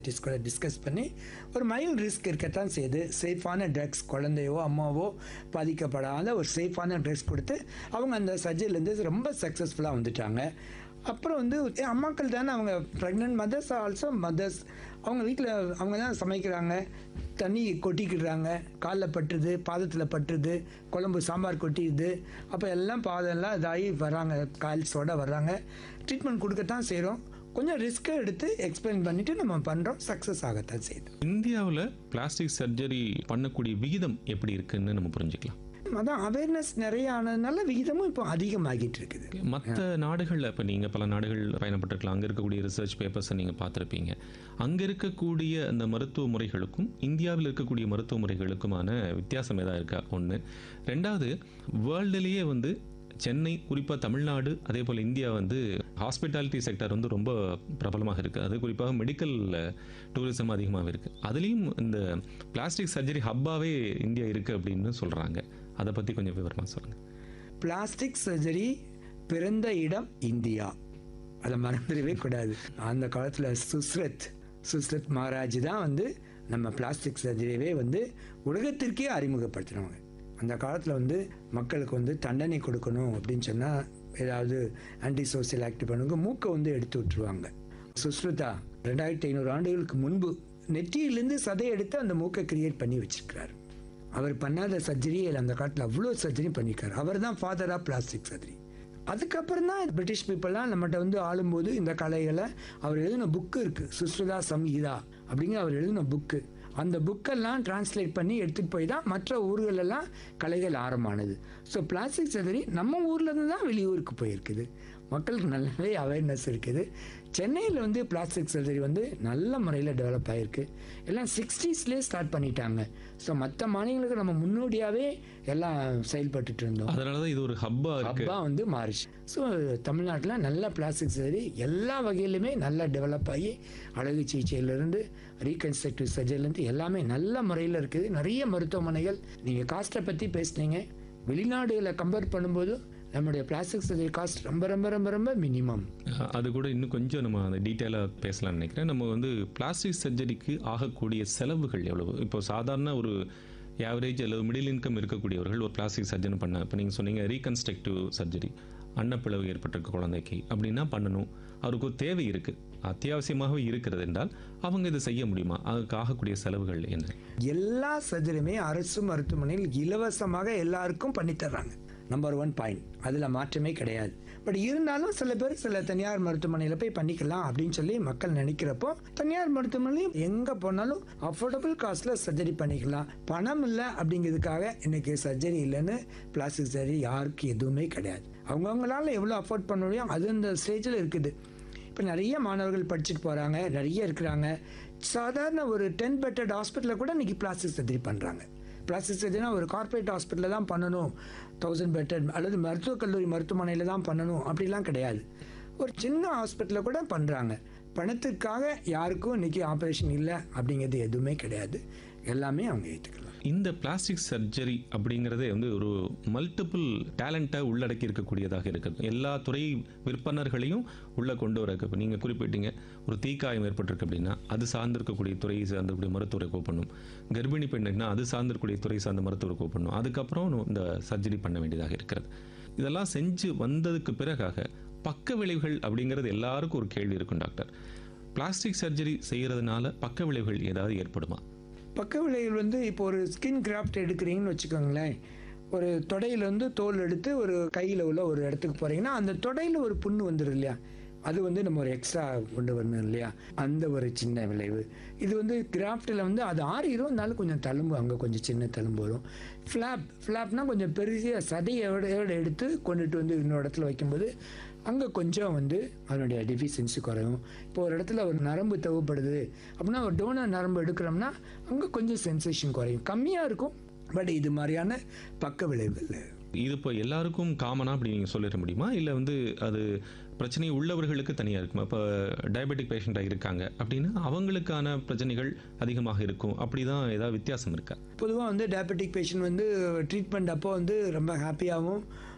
கூட டிஸ்கஸ் பண்ணி ஒரு மைல்ட் ரிஸ்க் இருக்கத்தான் செய்யுது சேஃபான ட்ரக்ஸ் குழந்தையோ அம்மாவோ பாதிக்கப்படாத ஒரு சேஃபான ட்ரக்ஸ் கொடுத்து அவங்க அந்த சர்ஜரிலேருந்து ரொம்ப சக்ஸஸ்ஃபுல்லாக வந்துட்டாங்க அப்புறம் வந்து ஏ, அம்மாக்கள் தானே அவங்க ப்ரெக்னென்ட் மதர்ஸ் ஆல்சோ மதர்ஸ் அவங்க வீட்டில் அவங்க தான் சமைக்கிறாங்க தண்ணி கொட்டிக்கிடுறாங்க காலில் பட்டுது பாதத்தில் பட்டுது குழம்பு சாம்பார் கொட்டிடுது அப்போ எல்லாம் பாதம்லாம் இதாகி வர்றாங்க கால்ஸோட வர்றாங்க ட்ரீட்மெண்ட் கொடுக்கத்தான் செய்கிறோம் கொஞ்சம் ரிஸ்க்கை எடுத்து எக்ஸ்பிளைன் பண்ணிவிட்டு நம்ம பண்ணுறோம் சக்ஸஸ் ஆகத்தான் செய்யுது இந்தியாவில் பிளாஸ்டிக் சர்ஜரி பண்ணக்கூடிய விகிதம் எப்படி இருக்குன்னு நம்ம புரிஞ்சுக்கலாம் அதான் அவேர்னஸ் நிறைய ஆனதுனால விகிதமும் இப்போ அதிகமாகிட்டு இருக்குது மற்ற நாடுகளில் இப்போ நீங்கள் பல நாடுகள் பயணப்பட்டிருக்கலாம் அங்கே இருக்கக்கூடிய ரிசர்ச் பேப்பர்ஸை நீங்கள் பார்த்துருப்பீங்க அங்கே இருக்கக்கூடிய அந்த மருத்துவ முறைகளுக்கும் இந்தியாவில் இருக்கக்கூடிய மருத்துவ முறைகளுக்குமான வித்தியாசம் ஏதாவது இருக்கா ஒன்று ரெண்டாவது வேர்ல்டுலேயே வந்து சென்னை குறிப்பாக தமிழ்நாடு அதே போல் இந்தியா வந்து ஹாஸ்பிட்டாலிட்டி செக்டர் வந்து ரொம்ப பிரபலமாக இருக்குது அது குறிப்பாக மெடிக்கல் டூரிசம் அதிகமாக இருக்குது அதுலேயும் இந்த பிளாஸ்டிக் சர்ஜரி ஹப்பாவே இந்தியா இருக்குது அப்படின்னு சொல்கிறாங்க அதை பற்றி கொஞ்சம் விவரமாக சொல்லுங்கள் பிளாஸ்டிக் சர்ஜரி பிறந்த இடம் இந்தியா அதை மறந்துடவே கூடாது அந்த காலத்தில் சுஸ்ரத் சுஸ்ரத் மகாராஜ் தான் வந்து நம்ம பிளாஸ்டிக் சர்ஜரியவே வந்து உலகத்திற்கே அறிமுகப்படுத்தினவங்க அந்த காலத்தில் வந்து மக்களுக்கு வந்து தண்டனை கொடுக்கணும் அப்படின்னு சொன்னால் ஏதாவது ஆன்டி சோசியல் ஆக்ட் பண்ணுங்க மூக்கை வந்து எடுத்து விட்டுருவாங்க சுஸ்ருதா ரெண்டாயிரத்தி ஐநூறு ஆண்டுகளுக்கு முன்பு நெற்றியிலேருந்து சதை எடுத்து அந்த மூக்கை கிரியேட் பண்ணி வச்சிருக்கிறாரு அவர் பண்ணாத சர்ஜரி அந்த காலத்தில் அவ்வளோ சர்ஜரி பண்ணியிருக்காரு அவர் தான் ஃபாதர் ஆஃப் பிளாஸ்டிக் சர்ஜரி அதுக்கப்புறம் தான் பிரிட்டிஷ் பீப்புளெலாம் நம்மகிட்ட வந்து ஆளும்போது இந்த கலைகளை அவர் எழுதின புக்கு இருக்குது சுஸ்ருதா சம்ஹிதா அப்படிங்கிற அவர் எழுதின புக்கு அந்த புக்கெல்லாம் டிரான்ஸ்லேட் பண்ணி எடுத்துகிட்டு போய் தான் மற்ற ஊர்களெல்லாம் கலைகள் ஆரம்பமானது ஸோ பிளாஸ்டிக் சர்ஜரி நம்ம ஊர்லேருந்து தான் வெளியூருக்கு போயிருக்குது மக்களுக்கு நல்லாவே அவேர்னஸ் இருக்குது சென்னையில் வந்து பிளாஸ்டிக் சர்ஜரி வந்து நல்ல முறையில் டெவலப் ஆகிருக்கு எல்லாம் சிக்ஸ்டீஸ்லேயே ஸ்டார்ட் பண்ணிட்டாங்க ஸோ மற்ற மாநிலங்களுக்கு நம்ம முன்னோடியாகவே எல்லாம் செயல்பட்டுட்டு இருந்தோம் அதனால தான் இது ஒரு ஹப்பாக இருக்குது அப்பா வந்து மாறிச்சு ஸோ தமிழ்நாட்டில் நல்ல பிளாஸ்டிக் சர்ஜரி எல்லா வகையிலுமே நல்லா டெவலப் ஆகி அழகு சிகிச்சையிலேருந்து ரீகன்ஸ்ட்ரக்டிவ் சர்ஜரிலேருந்து எல்லாமே நல்ல முறையில் இருக்குது நிறைய மருத்துவமனைகள் நீங்கள் காஸ்ட்டை பற்றி பேசுனீங்க வெளிநாடுகளை கம்பேர் பண்ணும்போது நம்முடைய பிளாஸ்டிக் சர்ஜரி காஸ்ட் ரொம்ப ரொம்ப ரொம்ப ரொம்ப மினிமம் அது கூட இன்னும் கொஞ்சம் நம்ம அந்த டீட்டெயிலாக பேசலாம்னு நினைக்கிறேன் நம்ம வந்து பிளாஸ்டிக் சர்ஜரிக்கு ஆகக்கூடிய செலவுகள் எவ்வளவு இப்போ சாதாரண ஒரு ஆவரேஜ் அல்லது மிடில் இன்கம் இருக்கக்கூடியவர்கள் ஒரு பிளாஸ்டிக் சர்ஜரி பண்ண இப்போ நீங்கள் சொன்னீங்க ரீகன்ஸ்ட்ரக்டிவ் சர்ஜரி அன்னப்பிளவு ஏற்பட்டிருக்க குழந்தைக்கு அப்படின்னா பண்ணணும் அவருக்கு ஒரு தேவை இருக்குது அத்தியாவசியமாகவே இருக்கிறது என்றால் அவங்க இதை செய்ய முடியுமா அதுக்கு ஆகக்கூடிய செலவுகள் என்ன எல்லா சர்ஜரியுமே அரசு மருத்துவமனையில் இலவசமாக எல்லாருக்கும் பண்ணித்தர்றாங்க நம்பர் ஒன் பாயிண்ட் அதில் மாற்றமே கிடையாது பட் இருந்தாலும் சில பேர் சில தனியார் மருத்துவமனையில் போய் பண்ணிக்கலாம் அப்படின்னு சொல்லி மக்கள் நினைக்கிறப்போ தனியார் மருத்துவமனையும் எங்கே போனாலும் அஃபோர்டபுள் காஸ்ட்டில் சர்ஜரி பண்ணிக்கலாம் பணம் இல்லை அப்படிங்கிறதுக்காக இன்னைக்கு சர்ஜரி இல்லைன்னு பிளாஸ்டிக் சர்ஜரி யாருக்கு எதுவுமே கிடையாது அவங்கவுங்களால எவ்வளோ அஃபோர்ட் பண்ண முடியும் அது அந்த ஸ்டேஜில் இருக்குது இப்போ நிறைய மாணவர்கள் படிச்சுட்டு போகிறாங்க நிறைய இருக்கிறாங்க சாதாரண ஒரு டென் பெட்டட் ஹாஸ்பிட்டலில் கூட இன்னைக்கு பிளாஸ்டிக் சர்ஜரி பண்ணுறாங்க பிளாஸ்டிக் சர்ஜரினா ஒரு கார்ப்பரேட் ஹாஸ்பிட்டலில் தான் பண்ணணும் தௌசண்ட் பெட்டட் அல்லது மருத்துவக் கல்லூரி மருத்துவமனையில் தான் பண்ணணும் அப்படிலாம் கிடையாது ஒரு சின்ன ஹாஸ்பிட்டலில் கூட பண்ணுறாங்க பணத்துக்காக யாருக்கும் இன்னைக்கு ஆப்ரேஷன் இல்லை அப்படிங்கிறது எதுவுமே கிடையாது எல்லாமே அவங்க ஏற்றுக்கலாம் இந்த பிளாஸ்டிக் சர்ஜரி அப்படிங்கிறதே வந்து ஒரு மல்டிபிள் டேலண்ட்டை உள்ளடக்கி இருக்கக்கூடியதாக இருக்குது எல்லா துறை விற்பனர்களையும் உள்ளே கொண்டு வர இப்போ நீங்கள் குறிப்பிட்டீங்க ஒரு தீக்காயம் ஏற்பட்டிருக்கு அப்படின்னா அது சார்ந்திருக்கக்கூடிய துறையை சார்ந்திருக்கக்கூடிய மருத்துவரை கூப்பிடணும் கர்ப்பிணி பெண்ணுன்னா அது சார்ந்திருக்கக்கூடிய துறை சார்ந்த மருத்துவரை கூப்பிடணும் அதுக்கப்புறம் இந்த சர்ஜரி பண்ண வேண்டியதாக இருக்கிறது இதெல்லாம் செஞ்சு வந்ததுக்கு பிறகாக பக்க விளைவுகள் அப்படிங்கிறது எல்லாருக்கும் ஒரு கேள்வி இருக்கும் டாக்டர் பிளாஸ்டிக் சர்ஜரி செய்கிறதுனால பக்க விளைவுகள் ஏதாவது ஏற்படுமா பக்க விளைவுகள் வந்து இப்போ ஒரு ஸ்கின் கிராஃப்ட் எடுக்கிறீங்கன்னு வச்சுக்கோங்களேன் ஒரு தொடையில இருந்து தோல் எடுத்து ஒரு கையில் உள்ள ஒரு இடத்துக்கு போகிறீங்கன்னா அந்த தொடையில் ஒரு புண்ணு வந்துடும் இல்லையா அது வந்து நம்ம ஒரு எக்ஸ்ட்ரா கொண்டு வரணும் இல்லையா அந்த ஒரு சின்ன விளைவு இது வந்து கிராஃப்டில் வந்து அது ஆறிடும் இருந்தாலும் கொஞ்சம் தழும்பு அங்கே கொஞ்சம் சின்ன தழும்பு வரும் ஃப்ளாப் ஃப்ளாப்னா கொஞ்சம் பெரிய சதையோட யோட எடுத்து கொண்டுட்டு வந்து இன்னொரு இடத்துல வைக்கும்போது அங்கே கொஞ்சம் வந்து அதனுடைய டெஃபிஷியன்சி குறையும் இப்போ ஒரு இடத்துல ஒரு நரம்பு தேவைப்படுது அப்படின்னா ஒரு டோனர் நரம்பு எடுக்கிறோம்னா அங்கே கொஞ்சம் சென்சேஷன் குறையும் கம்மியாக இருக்கும் பட் இது மாதிரியான பக்க விளைவுகள் இது இப்போ எல்லாருக்கும் காமனாக அப்படி நீங்கள் சொல்லிட முடியுமா இல்லை வந்து அது பிரச்சனை உள்ளவர்களுக்கு தனியாக இருக்குமா இப்போ டயபெட்டிக் பேஷண்ட்டாக இருக்காங்க அப்படின்னா அவங்களுக்கான பிரச்சனைகள் அதிகமாக இருக்கும் அப்படி தான் ஏதாவது வித்தியாசம் இருக்கா பொதுவாக வந்து டயபெட்டிக் பேஷண்ட் வந்து ட்ரீட்மெண்ட் அப்போ வந்து ரொம்ப ஹாப்பியாகவும்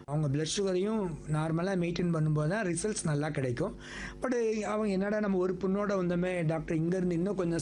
அவங்க பிளட் சுகரையும் நார்மலாக மெயின்டைன் பண்ணும்போது தான் ரிசல்ட்ஸ் நல்லா கிடைக்கும் பட் அவங்க என்னடா நம்ம ஒரு புண்ணோட வந்தோமே டாக்டர் இங்கேருந்து இன்னும் கொஞ்சம்